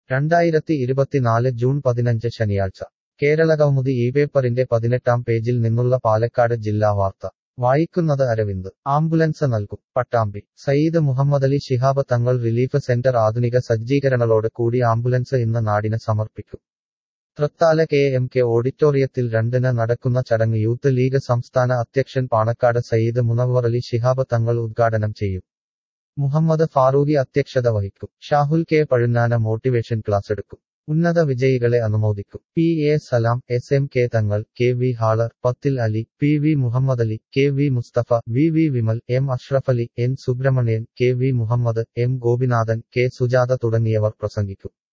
രണ്ടായിരത്തി ഇരുപത്തിനാല് ജൂൺ പതിനഞ്ച് ശനിയാഴ്ച കേരളകൗമുദി ഈ പേപ്പറിന്റെ പതിനെട്ടാം പേജിൽ നിന്നുള്ള പാലക്കാട് ജില്ലാ വാർത്ത വായിക്കുന്നത് അരവിന്ദ് ആംബുലൻസ് നൽകും പട്ടാമ്പി സയ്യിദ് മുഹമ്മദലി ശിഹാബ് തങ്ങൾ റിലീഫ് സെന്റർ ആധുനിക സജ്ജീകരണങ്ങളോട് കൂടി ആംബുലൻസ് ഇന്ന് നാടിന് സമർപ്പിക്കും തൃത്താല കെ എം കെ ഓഡിറ്റോറിയത്തിൽ രണ്ടിന് നടക്കുന്ന ചടങ്ങ് യൂത്ത് ലീഗ് സംസ്ഥാന അധ്യക്ഷൻ പാണക്കാട് സയ്യിദ് മുനവ്വറലി ശിഹാബ് തങ്ങൾ ഉദ്ഘാടനം ചെയ്യും മുഹമ്മദ് ഫാറൂഖി അധ്യക്ഷത വഹിക്കും Shahul K Pazhunnana motivation class എടുക്കും ഉന്നത വിജയികളെ അനുമോദിക്കും P A Salam S M K Thangal K V ഹാളർ പത്തിൽ Ali P V Muhammad Ali K V Musthafa V V Vimal M Ashraf Ali N Subramanian K V Muhammad M Gopinathan K Sujatha തുടങ്ങിയവർ പ്രസംഗിക്കും